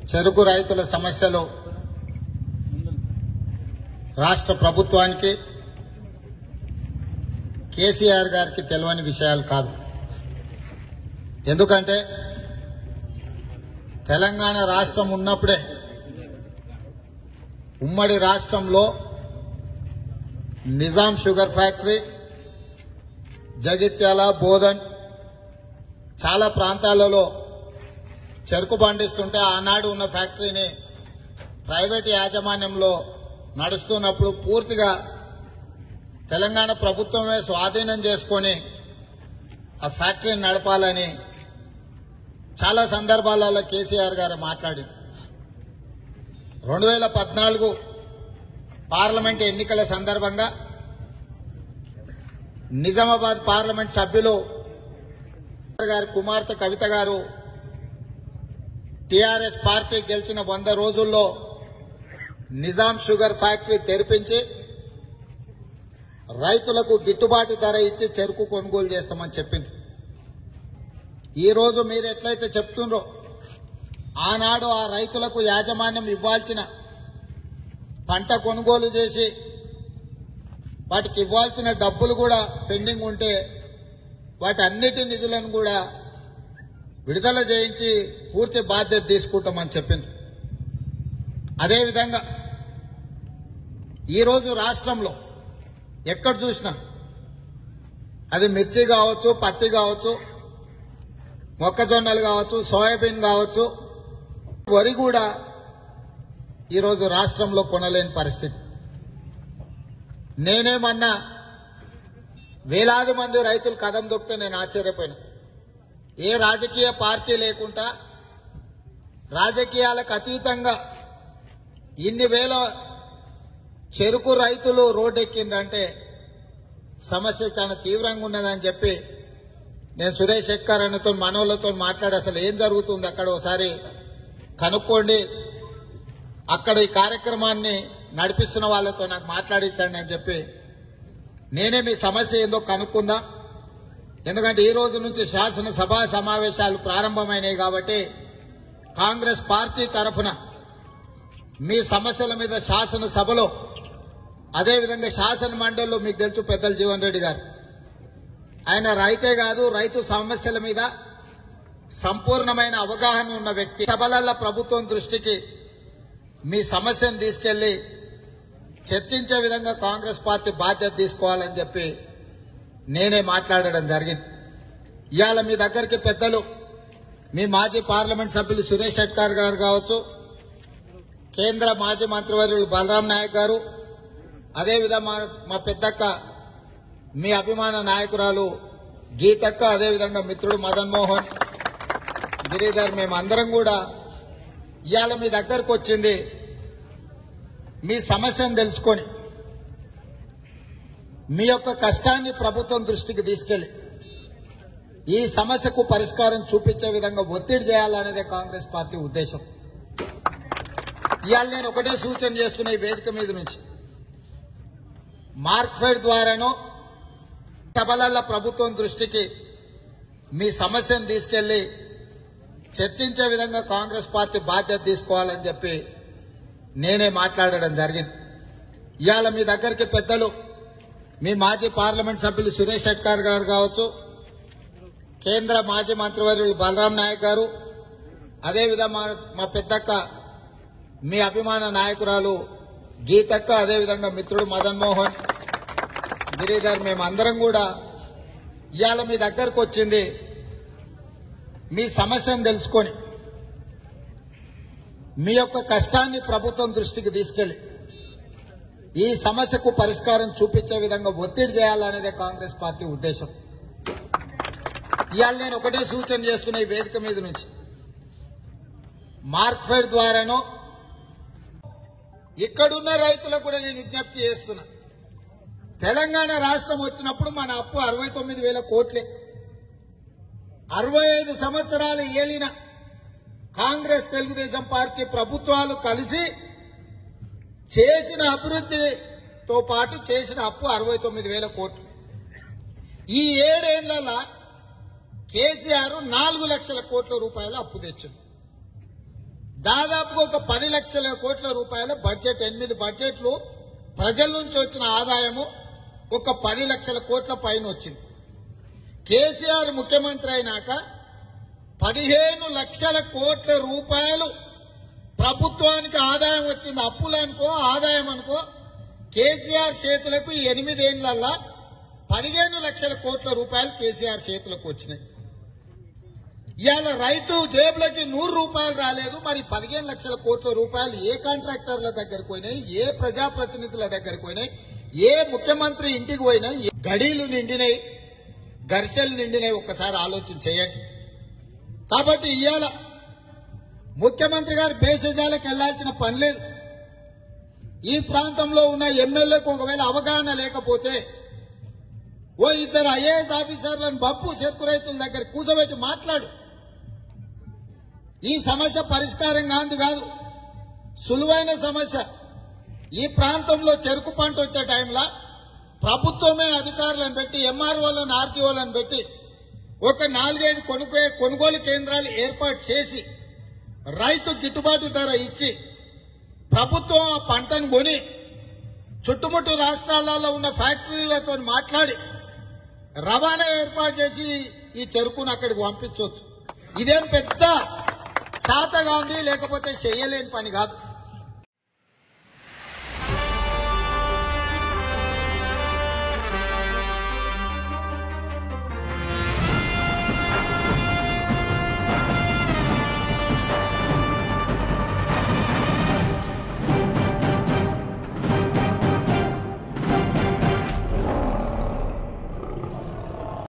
చెరుకు రైతుల సమస్యలు రాష్ట్ర ప్రభుత్వానికి కేసీఆర్ గారికి తెలియని విషయాలు కాదు ఎందుకంటే తెలంగాణ రాష్ట్రం ఉన్నప్పుడే ఉమ్మడి రాష్ట్రంలో నిజాం షుగర్ ఫ్యాక్టరీ జగిత్యాల బోధన్ చాలా ప్రాంతాలలో చెరుకు పండిస్తుంటే ఆనాడు ఉన్న ఫ్యాక్టరీని ప్రైవేట్ యాజమాన్యంలో నడుస్తున్నప్పుడు పూర్తిగా తెలంగాణ ప్రభుత్వమే స్వాధీనం చేసుకొని ఆ ఫ్యాక్టరీని నడపాలని చాలా సందర్భాలలో కేసీఆర్ గారు మాట్లాడి రెండు వేల పద్నాలుగు పార్లమెంట్ ఎన్నికల సందర్భంగా నిజామాబాద్ పార్లమెంట్ సభ్యులు గారి కుమార్తె కవిత గారు టీఆర్ఎస్ పార్టీ గెలిచిన వంద రోజుల్లో నిజాం షుగర్ ఫ్యాక్టరీ తెరిపించి రైతులకు గిట్టుబాటు ధర ఇచ్చి చెరుకు కొనుగోలు చేస్తామని చెప్పింది ఈ రోజు మీరు ఎట్లయితే చెప్తుండ్రో ఆనాడు ఆ రైతులకు యాజమాన్యం ఇవ్వాల్సిన పంట కొనుగోలు చేసి వాటికి ఇవ్వాల్సిన డబ్బులు కూడా పెండింగ్ ఉంటే వాటి అన్నిటి నిధులను కూడా విడుదల చేయించి పూర్తి బాధ్యత తీసుకుంటామని చెప్పింది అదేవిధంగా ఈరోజు రాష్ట్రంలో ఎక్కడ చూసినా అది మిర్చి కావచ్చు పత్తి కావచ్చు మొక్కజొన్నలు కావచ్చు సోయాబీన్ కావచ్చు వరి కూడా ఈరోజు రాష్ట్రంలో కొనలేని పరిస్థితి నేనేమన్నా వేలాది మంది రైతులు కదం దొక్కితే నేను ఆశ్చర్యపోయినా ఏ రాజకీయ పార్టీ లేకుండా రాజకీయాలకు అతీతంగా ఇన్ని వేల చెరుకు రైతులు రోడ్డెక్కిందంటే సమస్య చాలా తీవ్రంగా ఉన్నదని చెప్పి నేను సురేష్ శెట్కర్ అన్నతో మనోళ్ళతో మాట్లాడి అసలు ఏం జరుగుతుంది అక్కడ ఒకసారి కనుక్కోండి అక్కడ ఈ కార్యక్రమాన్ని నడిపిస్తున్న వాళ్ళతో నాకు మాట్లాడించండి అని చెప్పి నేనే మీ సమస్య ఏందో కనుక్కుందా ఎందుకంటే ఈ రోజు నుంచి శాసనసభ సమావేశాలు ప్రారంభమైనాయి కాబట్టి కాంగ్రెస్ పార్టీ తరఫున మీ సమస్యల మీద శాసనసభలో అదేవిధంగా శాసన మండలిలో మీకు తెలుసు పెద్దలు జీవన్ రెడ్డి గారు ఆయన రైతే కాదు రైతు సమస్యల మీద సంపూర్ణమైన అవగాహన ఉన్న వ్యక్తి సభలల్ల ప్రభుత్వం దృష్టికి మీ సమస్యను తీసుకెళ్లి చర్చించే విధంగా కాంగ్రెస్ పార్టీ బాధ్యత తీసుకోవాలని చెప్పి నేనే మాట్లాడడం జరిగింది ఇవాళ మీ దగ్గరికి పెద్దలు మీ మాజీ పార్లమెంట్ సభ్యులు సురేష్ షెట్కార్ గారు కావచ్చు కేంద్ర మాజీ మంత్రివర్యులు బలరాం నాయక్ గారు అదేవిధంగా మా మా పెద్దక్క మీ అభిమాన నాయకురాలు గీతక్క అదేవిధంగా మిత్రుడు మదన్ మోహన్ గిరిధర్ మేమందరం కూడా ఇవాళ మీ దగ్గరకు వచ్చింది మీ సమస్యను తెలుసుకొని మీ యొక్క కష్టాన్ని ప్రభుత్వం దృష్టికి తీసుకెళ్లి ఈ సమస్యకు పరిష్కారం చూపించే విధంగా ఒత్తిడి చేయాలనేదే కాంగ్రెస్ పార్టీ ఉద్దేశం ఇవాళ నేను ఒకటే సూచన చేస్తున్న ఈ వేదిక మీద నుంచి మార్క్ఫెడ్ ద్వారానో సభలల్ల ప్రభుత్వం దృష్టికి మీ సమస్యను తీసుకెళ్లి చర్చించే విధంగా కాంగ్రెస్ పార్టీ బాధ్యత తీసుకోవాలని చెప్పి నేనే మాట్లాడడం జరిగింది ఇవాళ మీ దగ్గరికి పెద్దలు మీ మాజీ పార్లమెంట్ సభ్యులు సురేష్ షెట్కార్ గారు కావచ్చు కేంద్ర మాజీ మంత్రివర్యులు బలరాం నాయక్ గారు అదేవిధంగా మా మా పెద్దక్క మీ అభిమాన నాయకురాలు గీతక్క అదేవిధంగా మిత్రుడు మదన్ మోహన్ గిరిధర్ మేమందరం కూడా ఇవాళ మీ దగ్గరకు వచ్చింది మీ సమస్యను తెలుసుకొని మీ యొక్క కష్టాన్ని ప్రభుత్వం దృష్టికి తీసుకెళ్లి ఈ సమస్యకు పరిష్కారం చూపించే విధంగా ఒత్తిడి చేయాలనేదే కాంగ్రెస్ పార్టీ ఉద్దేశం ఇవాళ నేను ఒకటే సూచన చేస్తున్న ఈ వేదిక మీద నుంచి మార్క్ఫెడ్ ద్వారానో ఇక్కడున్న రైతులకు కూడా నేను విజ్ఞప్తి చేస్తున్నా తెలంగాణ రాష్ట్రం వచ్చినప్పుడు మన అప్పు అరవై తొమ్మిది వేల కోట్లే అరవై ఐదు సంవత్సరాలు ఏలిన కాంగ్రెస్ తెలుగుదేశం పార్టీ ప్రభుత్వాలు కలిసి చేసిన అభివృద్ధితో పాటు చేసిన అప్పు అరవై తొమ్మిది వేల కోట్లు ఈ ఏడేళ్లలో కేసీఆర్ నాలుగు లక్షల కోట్ల రూపాయల అప్పు తెచ్చింది దాదాపుగా ఒక పది లక్షల కోట్ల రూపాయల బడ్జెట్ ఎనిమిది బడ్జెట్లు ప్రజల నుంచి వచ్చిన ఆదాయము ఒక పది లక్షల కోట్ల పైన వచ్చింది కేసీఆర్ ముఖ్యమంత్రి అయినాక పదిహేను లక్షల కోట్ల రూపాయలు ప్రభుత్వానికి ఆదాయం వచ్చింది అప్పులనుకో ఆదాయం అనుకో కేసీఆర్ చేతులకు ఈ ఎనిమిదేళ్లల్లా పదిహేను లక్షల కోట్ల రూపాయలు కేసీఆర్ చేతులకు వచ్చినాయి ఇవాళ రైతు జేబులకి నూరు రూపాయలు రాలేదు మరి పదిహేను లక్షల కోట్ల రూపాయలు ఏ కాంట్రాక్టర్ల దగ్గరకు పోయినాయి ఏ ప్రజాప్రతినిధుల దగ్గరకు పోయినాయి ఏ ముఖ్యమంత్రి ఇంటికి పోయినాయి ఏ గడీలు నిండినాయి ఘర్షలు నిండినాయి ఒక్కసారి ఆలోచన చేయండి కాబట్టి ఇవాళ ముఖ్యమంత్రి గారు బేసజాలకు వెళ్లాల్సిన పని లేదు ఈ ప్రాంతంలో ఉన్న ఎమ్మెల్యేకు ఒకవేళ అవగాహన లేకపోతే ఓ ఇద్దరు ఐఏఎస్ ఆఫీసర్లను బప్పు చెరుకు రైతుల దగ్గర కూర్చోబెట్టి మాట్లాడు ఈ సమస్య పరిష్కారం కాదు కాదు సులువైన సమస్య ఈ ప్రాంతంలో చెరుకు పంట వచ్చే టైంలో ప్రభుత్వమే అధికారులను పెట్టి ఎంఆర్ఓలను ఆర్టీఓలను పెట్టి ఒక నాలుగైదు కొనుగోలు కొనుగోలు కేంద్రాలు ఏర్పాటు చేసి రైతు గిట్టుబాటు ధర ఇచ్చి ప్రభుత్వం ఆ పంటను కొని చుట్టుముట్టు రాష్ట్రాలలో ఉన్న ఫ్యాక్టరీలతో మాట్లాడి రవాణా ఏర్పాటు చేసి ఈ చెరుకును అక్కడికి పంపించవచ్చు ఇదేం పెద్ద శాతగాంధీ లేకపోతే చెయ్యలేని పని కాదు